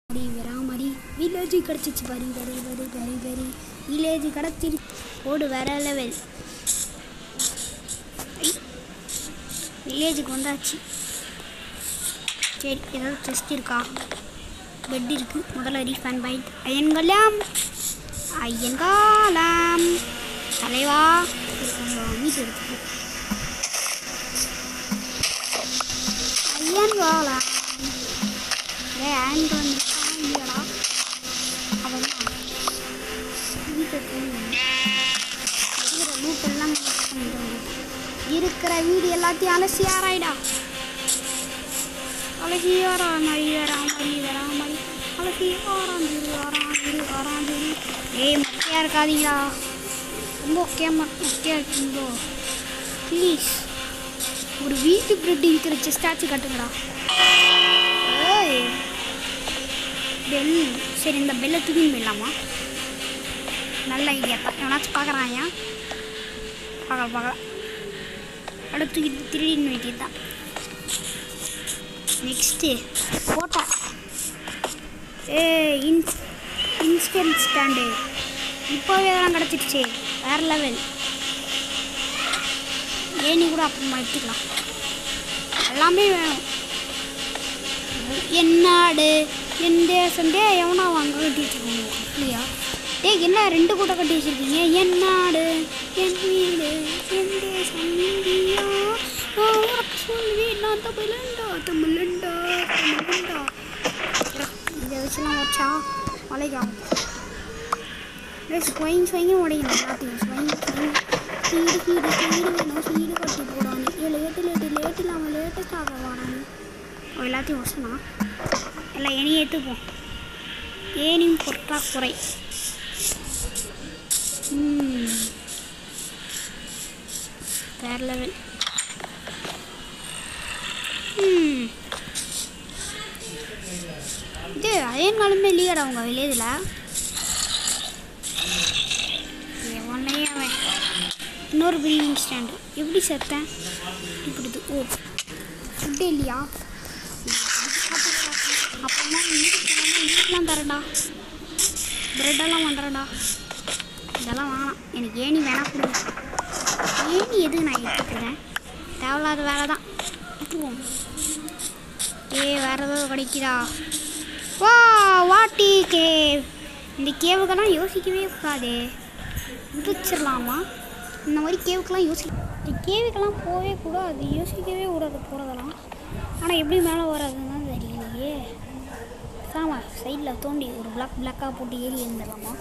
அடி வராமடி வில்லேஜ் கிடச்சிச்சு பரி பரி பரி பரி பரி வில்லேஜ் கிடச்சிரு ஓடு வேற லெவல் வில்லேஜுக்கு வந்தாச்சு சரி ஏதாவது டெஸ்ட் இருக்கா பெட் இருக்கு முதல்ல ரீஃபண்ட் பைட் ஐயன்கலாம் ஐயன்காலாம் தலைவா வீட்டு இருக்கு ஐயன்காலாம் ஏ ஆண்ட் வந்துருக்கான் இல்லையாடா அவன் தான் வீட்டை இருக்கிற லூட் எல்லாம் mix பண்ணிட்டு வந்துட்டேன். இருக்கிற வீடு எல்லாத்தையும் அலசி ஆராய்டா அலசி ஆறாமடி வராமடி வராமடி அலசி ஆறாந்திரு ஆறாந்திரு ஆறாந்திரு ஏய் மொக்கையாக இருக்காதீங்களா ரொம்ப மொக்கையாக மொக்கையாக இருக்கீங்களோ ப்ளீஸ் ஒரு வீட்டு பிரெட் இருக்கிற செஸ்டாச்சு கட்டுங்கடா ஏய் பெல் சரி இந்த பெல்லை தூக்கின்னு போயிடலாமா நல்ல ஐடியா தான் எவனாச்சும் பார்க்குறான் ஏன் பார்க்கல பார்க்கல அடுத்து தூக்கிட்டு திருடின்னு வேண்டியது தான் next photo a in instant stand இப்போவே தான் கிடச்சிருச்சு வேறு லெவல் ஏனி கூட அப்புறமா எடுத்துக்கலாம் எல்லாமே வேணும் என் நாடு என் தேசம் டே எவனா வாங்க கட்டி வச்சுக்கோங்க இல்லையா டேய் என்ன ரெண்டு கூட்டம் கட்டி வச்சிருக்கீங்க என் நாடு என் வீடு என் தேசம் இந்தியா நான் உனக்கு சொல்வேன் நான் தமிழண்டா தமிழண்டா தமிழண்டா இதை வச்சுலாம் வச்சா மலைக்காம ஸ்வைங் ஸ்வைங்கும் உடையணும் எல்லாத்தையும் swing swing speed speed speed வேணும் ஸ்பீடு கட்டி போடான்னு ஏ லேட்டு லேட்டு லேட்டு இல்லாமல் லேட்டஸ்ட் ஆக வாடான்னு அவன் எல்லாத்தையும் வசனா எல்லாம் ஏனியும் எடுத்துப்போம் ஏனியும் பொற்றாக்குறை ம். வேற லெவல் ம். இது அயன் காலமே இல்லையாடா அவங்க வில்லேஜில் எவனையே அவன் இன்னொரு பில்டிங் ஸ்டாண்டு எப்படி செத்தேன் இப்படி இது. ஓ ஃபுட்டு இல்லையா அப்புறமா வீட்டுலாம் தரேன்டா ப்ரெட்டெல்லாம் பண்ணுறேன்டா இதெல்லாம் வேணாம் எனக்கு ஏணி வேணாம் கொடுங்க ஏணி எதுக்கு நான் எடுத்துக்கிறேன் தேவையில்லாத வேலை தான் விட்டுருவோம் ஏ வேறு ஏதாவது கிடைக்குதா வா வாட்டி கேவ் இந்த கேவுக்கெல்லாம் யோசிக்கவே கூடாதே விட்டுச்சிடலாமா இந்த மாதிரி கேவுக்கெல்லாம் யோசி இந்த கேவுக்கெல்லாம் போகவே கூடாது யோசிக்கவே கூடாது போகிறதெல்லாம் ஆனால் எப்படி மேலே வராதுன்னு தான் தெரியலையே சாமா சைடில் தோண்டி ஒரு பிளாக் பிளாக்காக போட்டு ஏறி இருந்துடலாமா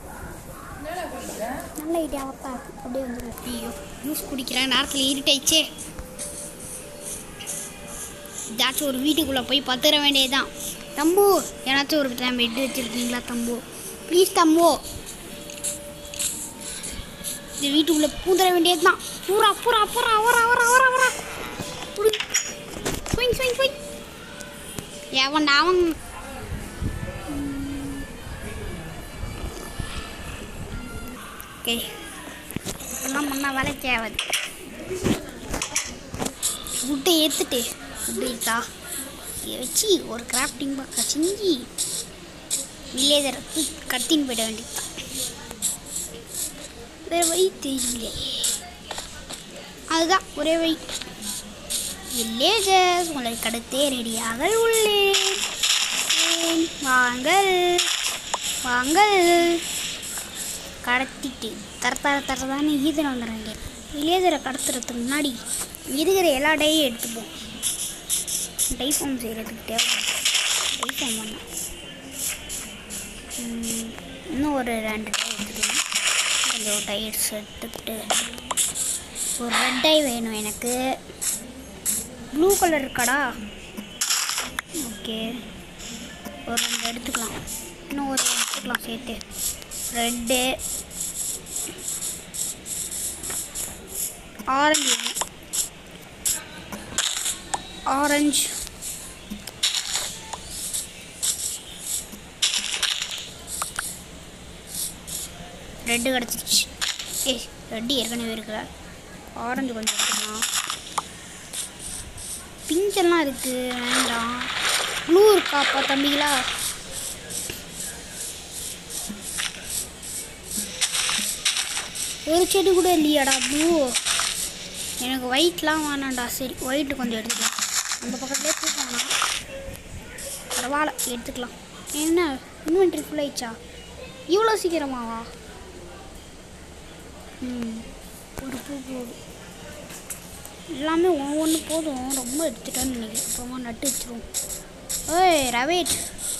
நல்ல ஐடியாவாக தான் இருக்கு அப்படியே வந்து ஐயோ ஜூஸ் குடிக்கிறேன் நேரத்தில் இருட்டாயிச்சே ஏதாச்சும் ஒரு வீட்டுக்குள்ளே போய் பத்துற வேண்டியதுதான் தம்பு ஏதாச்சும் ஒரு டைம் பெட் வச்சுருக்கீங்களா தம்பு ப்ளீஸ் தம்பு இந்த வீட்டுக்குள்ளே பூந்துட வேண்டியது தான் பூரா பூரா பூரா வரா வரா வரா வரா புடி ஸ்விங் ஸ்விங் ஸ்விங் எவன் அவன் ஓகே இதெல்லாம் பண்ணால் வேலைக்கு ஆகாது ஃபுட்டை ஏற்றுட்டு ஃபுட்டு இருக்கா இதை வச்சு ஒரு கிராஃப்டிங் பக்கம் செஞ்சு வில்லேஜரை கத்தின்னு போயிட வேண்டியதுதான் வேறு வழி தெரியல அதுதான் ஒரே வழி வில்லேஜஸ் உங்களை கடத்தே ரெடியாக உள்ளேன் ஏன், வாங்கள் வாங்கள் கடத்திட்டு தர தர தரதான்னு ஈதனை வந்துடுறாங்க வில்லேஜரை கடத்துறதுக்கு முன்னாடி இருக்கிற எல்லா டையும் எடுத்துப்போம் டை ஃபார்ம் செய்கிறதுக்கு தேவை டை ஃபார்ம் பண்ண ம், இன்னும் ஒரு ரெண்டு டை எடுத்துக்கலாம் கொஞ்சம் டயர்ஸ் எடுத்துக்கிட்டு ஒரு ரெட் டை வேணும் எனக்கு ப்ளூ கலர் இருக்காடா ஓகே ஒரு ரெண்டு எடுத்துக்கலாம் இன்னும் ஒரு எடுத்துக்கலாம் சேர்த்து ரெட்டு ஆரஞ்சு ஆரஞ்சு ரெட்டு கிடச்சிருச்சு ஏய் ரெட்டு ஏற்கனவே இருக்குல்ல ஆரஞ்சு கொஞ்சம் எடுத்துக்கலாம் பிங்க் எல்லாம் இருக்குது வேண்டாம் ப்ளூ இருக்காப்பா தம்பிகளா ஒரு செடி கூட இல்லையாடா ப்ளூ எனக்கு ஒயிட்லாம் வேணாம்டா சரி ஒயிட்டு கொஞ்சம் எடுத்துக்கலாம் அந்த பக்கத்துலேயே தூக்கம் வேணாம் பரவாயில்ல எடுத்துக்கலாம் என்ன இன்வென்ட்ரி ஃபுல் ஆயிடுச்சா இவ்வளோ சீக்கிரமாவா ம் ஒரு பூ போதும் எல்லாமே ஒவ்வொன்று போதும் ரொம்ப எடுத்துட்டேன்னு நினைக்கிறேன் அப்புறமா நட்டு வச்சிருவோம் ஓய் ரவேட்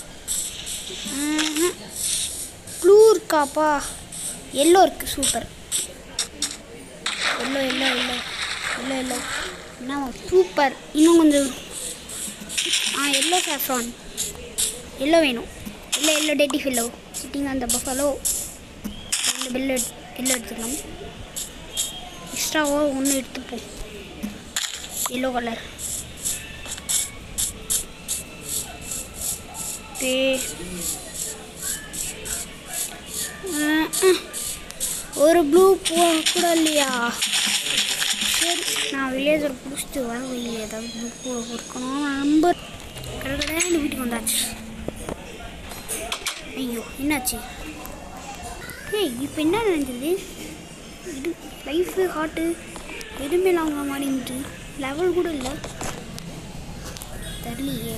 ப்ளூ இருக்காப்பா எல்லோ இருக்கு super yellow yellow yellow yellow yellow என்ன சூப்பர் இன்னும் கொஞ்சம் ஆ எல்லோ சாஃப்ரான் எல்லோ வேணும் yellow yellow teddy pillow sitting அந்த பஃபலோ ரெண்டு பெல்லு எல்லோ எடுத்துக்கலாம் எக்ஸ்ட்ராவோ ஒன்று எடுத்துப்போம் எல்லோ கலர் டே ஒரு ப்ளூ போ கூட இல்லையா சரி நான் வில்லேஜர் பிடிச்சிட்டு வர வெளியே ஏதாவது ப்ளூ பூ கொடுக்கணும் நம்பர் கடற்கடைன்னு வீட்டுக்கு வந்தாச்சு ஐயோ என்னாச்சு ஏய் இப்போ என்ன நடந்தது இது லைஃபு ஹார்ட்டு எதுவுமே இல்லாமல் மாறிட்டு லெவல் கூட இல்லை தெரியலையே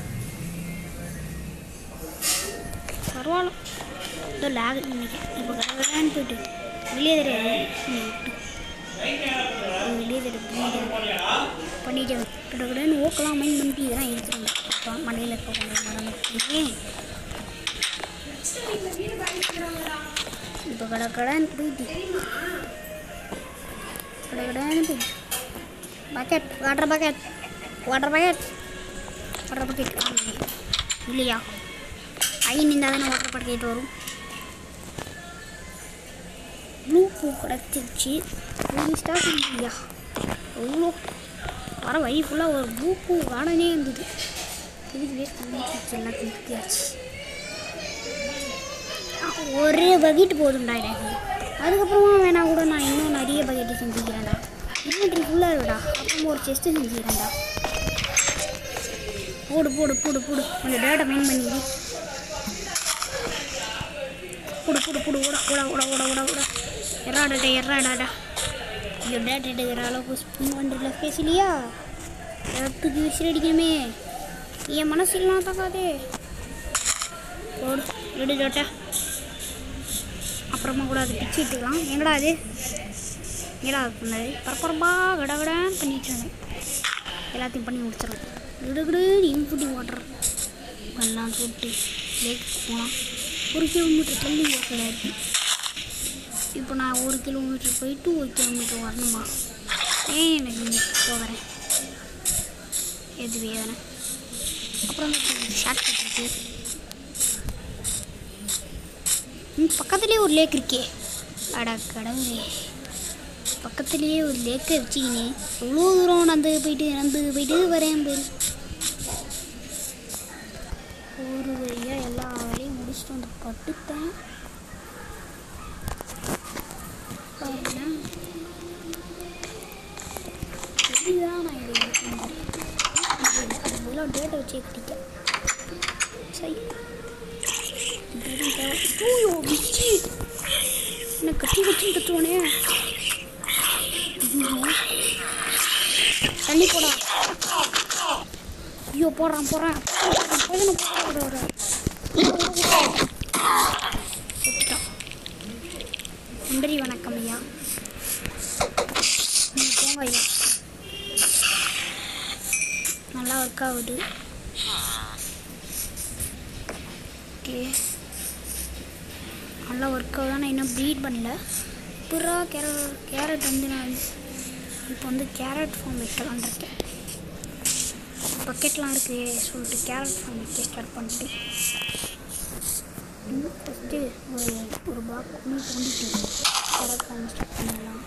பரவாயில்ல ஏதோ லேக் நினைக்கிறேன் இப்போ கடற்கடான்னு போயிட்டு வெளியே தெரியாது விட்டு வெளியே தெரியாது பண்ணிட்டு கடற்கடான்னு ஓக்கலாம் மைண்ட் பண்ணிட்டு இதெல்லாம் எடுத்துருந்தேன் மலையில் இருக்க மறந்து இப்போ கடற்கடான்னு போயிட்டு கடற்கடான்னு போயிட்டு bucket water bucket water bucket water bucket இல்லையா ஐன் இருந்தால் தானே வாட்டர் பக்கெட் வரும் ப்ளூ பூ கிடச்சிருச்சு ஒரு ஸ்டாக் இல்லையா எவ்வளோ வர வழி ஃபுல்லாக ஒரு ப்ளூ பூ கார்டனே இருந்தது இதுக்கு வேஸ்ட் பண்ணிச்சு எல்லாம் திருப்தியாச்சு ஒரே பக்கெட் போதும்டா எனக்கு அதுக்கப்புறமா வேணா கூட நான் இன்னும் நிறைய பக்கெட்டு செஞ்சுக்கிறேன்டா இன்வென்ட்ரி ஃபுல்லாக இருக்குடா அப்புறமா ஒரு செஸ்ட்டு செஞ்சுக்கிறேன்டா போடு போடு போடு போடு கொஞ்சம் டேட்டா மெயின் பண்ணிடு போடு போடு போடு ஓட ஓட ஓட ஓட ஓட ஓட எறாடாடா எறாடாடா ஐயோ டேட்டா எடுக்கிற அளவுக்கு ஸ்பின் பண்ணுறதுல பேசலையா இடத்துக்கு விசில் அடிக்கணுமே என் மனசுலாம் தக்காதே போடு எடு டேட்டா அப்புறமா கூட அது பிச்சு விட்டுக்கலாம் எங்கடா அது எங்கடா அது பண்ணது பரபரப்பா கடகடான்னு பண்ணிட்டு இருந்தேன் எல்லாத்தையும் பண்ணி முடிச்சிடலாம் கிடுகிடு இன்புட்டி வாட்டர் எல்லாம் போட்டு லேக் போகலாம் ஒரு கிலோமீட்டர் தள்ளி ஓட்டில் இருக்கு இப்போ நான் ஒரு கிலோமீட்டர் போயிட்டு ஒரு கிலோமீட்டர் வரணுமா ஏன் எனக்கு இங்கே போகிறேன் எது வேதனை அப்புறம் ஷார்ட் கட் இருக்கு ம், பக்கத்துலேயே ஒரு லேக் இருக்கே அடா கடவுளே பக்கத்துலேயே ஒரு லேக்கை வச்சுக்கினே எவ்வளோ தூரம் நடந்து போயிட்டு நடந்து போயிட்டு வரேன் பேர் ஒரு வழியாக எல்லா வேலையும் முடிச்சுட்டு வந்து பட்டுத்தேன் பாருங்க. எப்படிதான் நான் இதை எடுக்கணும்? இதெல்லாம் டேட்டை வச்சே கட்டிட்டேன் சரி இப்படிதான் தேவை ஐயோ பிச்சி என்ன கட்டி கட்டி கத்துவானே ஐயோ. தண்ணி போடா ஐயோ போடுறான் போடுறான் போயிடணும் போட வர செத்துட்டான் நன்றி வணக்கம் ஐயா நீங்க போங்க ஐயா நல்லா ஒர்க் ஆகுது ஓகே நல்லா ஒர்க் ஆகுது நான் இன்னும் ப்ரீட் பண்ணல புறா கேரட் கேரட் வந்து நான் இப்போ வந்து கேரட் ஃபார்ம் வைக்கலான் இருக்கேன் பக்கெட்லாம் இருக்கு சொல்லிட்டு கேரட் ஃபார்ம் வைக்க ஸ்டார்ட் பண்ணிட்டு ஃபஸ்ட்டு ஒரு ஒரு பாக் ஒன்று தோண்டிட்டு கேரட் ஃபார்ம் ஸ்டார்ட் பண்ணலாம்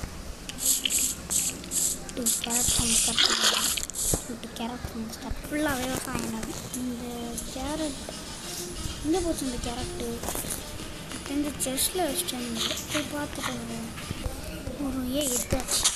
கேரட் ஃபார்ம் ஸ்டார்ட் பண்ணலாம் சொல்லிட்டு கேரட் ஃபார்ம் ஸ்டார்ட் ஃபுல்லாக விவசாயம் நடக்கும் இந்த கேரட் எங்கே போச்சு இந்த கேரட்டு இந்த செஸ்டில் வச்சுட்டு போய் பார்த்துட்டு வருவேன். ஒரு ஏ எடுத்தாச்சு